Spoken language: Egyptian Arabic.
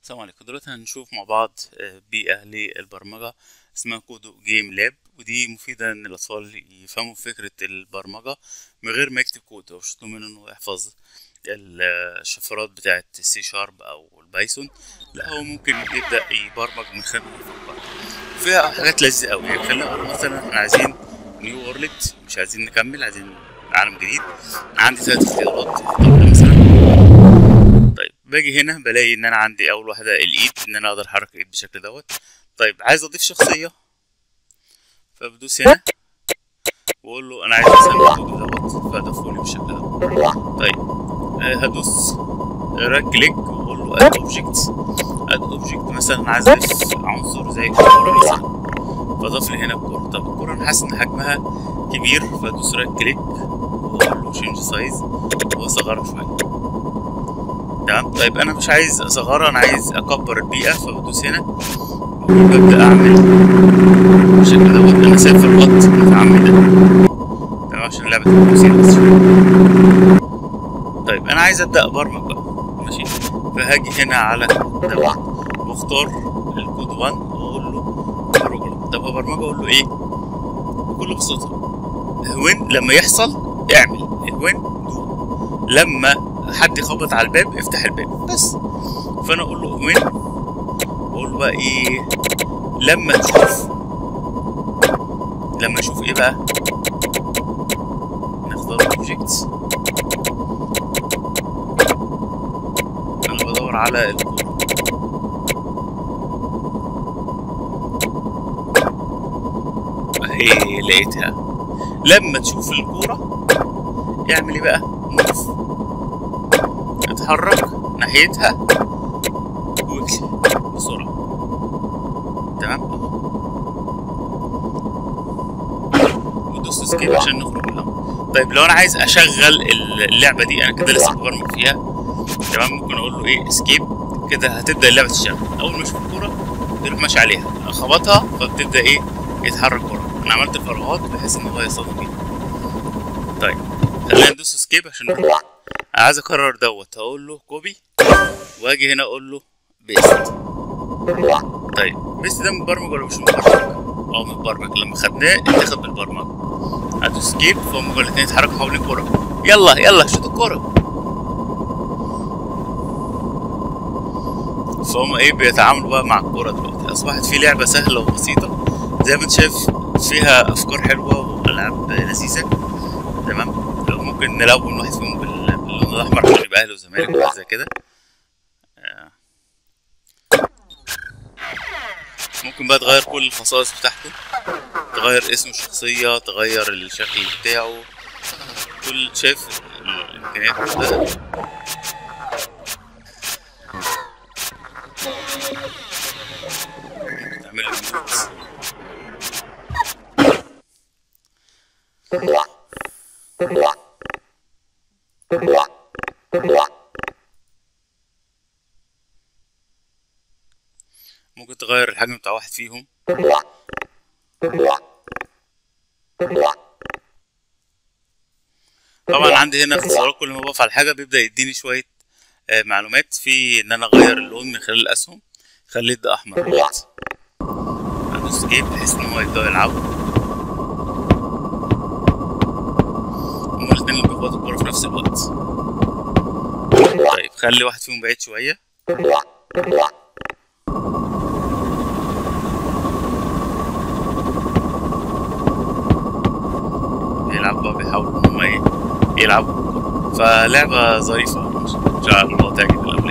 السلام عليكم دلوقتي هنشوف مع بعض آه، بيئة للبرمجة اسمها كودو جيم لاب ودي مفيدة ان الاطفال يفهموا فكرة البرمجة من غير ما يكتب كود هو مش مطلوب منه انه يحفظ ال- الشفرات بتاعة السي شارب او البايثون لا هو ممكن يبدأ يبرمج من خلال ما يفكر فيها حاجات لذيذة قوي يعني خلينا نقول مثلا احنا عايزين نيو وورلد مش عايزين نكمل عايزين عالم جديد عندي ثلاث اختيارات الدولة مثلا طيب باجي هنا بلاقي ان انا عندي اول واحده الايد ان انا اقدر احرك الايد بالشكل دوت طيب عايز اضيف شخصيه فبدوس هنا واقول له انا عايز مثلا الكود دوت فاضيفه لي بالشكل دوت طيب آه، هدوس رايت كليك واقول له اد اوبجكت اد اوبجكت مثلا عايز اضيف عنصر زي الكوره مثلا فاضاف لي هنا الكوره طب الكوره انا حاسس ان حجمها كبير فادوس رايت كليك واقول له شينج سايز واصغرها شويه تمام طيب انا مش عايز اصغرها انا عايز اكبر البيئه فبدوس هنا وببدا اعمل بالشكل دوت انا سايب في الخط متعمد تمام عشان اللعبه تبقى بسيطه بس شوية. طيب انا عايز ابدا ابرمج بقى ماشي فهاجي هنا على دوت واختار الكود 1 واقول له بروجرام طب ابرمجه اقول له ايه بكل بساطه وين لما يحصل اعمل وين دو لما حد يخبط على الباب افتح الباب بس فانا اقول له وين اقول له بقى ايه لما تشوف لما اشوف ايه بقى نختار اوبجكت انا بدور على الكورة اهي لقيتها لما تشوف الكورة اعمل ايه بقى موف اتحرك ناحيتها واكتب بسرعة تمام ودوس اسكيب عشان نخرج منها طيب لو انا عايز اشغل اللعبة دي انا كده لسه ببرمج فيها تمام ممكن اقول له ايه اسكيب كده هتبدا اللعبة تشتغل اول ما اشوف الكورة يروح ماشي عليها اخبطها فبتبدا ايه يتحرك كورة انا عملت الفراغات بحيث ان هو يصطدم بيها طيب خلينا ندوس اسكيب عشان نروح عايز اكرر دوت هقول له كوبي واجي هنا اقول له بيست طيب بيست ده مبرمج ولا مش مبرمج اه متبرمج لما خدناه اتاخد بالبرمجه هدوس سكيب فهم هما الاتنين يتحركوا حوالين الكوره يلا يلا شوط الكوره فهم ايه بيتعاملوا بقى مع الكوره دلوقتي اصبحت في لعبه سهله وبسيطه زي ما انت شايف فيها افكار حلوه والعاب لذيذه تمام لو ممكن نلون واحد فيهم بال- باللون الاحمر عشان يبقى اهلي وزمالك وحاجه زي كده آه. ممكن بقى تغير كل الخصائص بتاعته تغير اسم الشخصية تغير الشكل بتاعه كل شايف الامكانيات ده تعمل له ميوت. ممكن تغير الحجم بتاع واحد فيهم طبعا عندي هنا اختصارات كل ما بقف على حاجه بيبدا يديني شويه آه، معلومات في ان انا اغير اللون من خلال الاسهم خليه ده احمر دلوقتي ادوس سكيب بحيث ان هو يبداوا يلعبوا هما الاتنين اللي بيخبطوا الكوره في نفس الوقت طيب خلي واحد فيهم بعيد شويه بيلعبوا بقى بيحاولوا ان هم ايه يلعبوا فلعبة ظريفة ان شاء الله تعجب الأولاد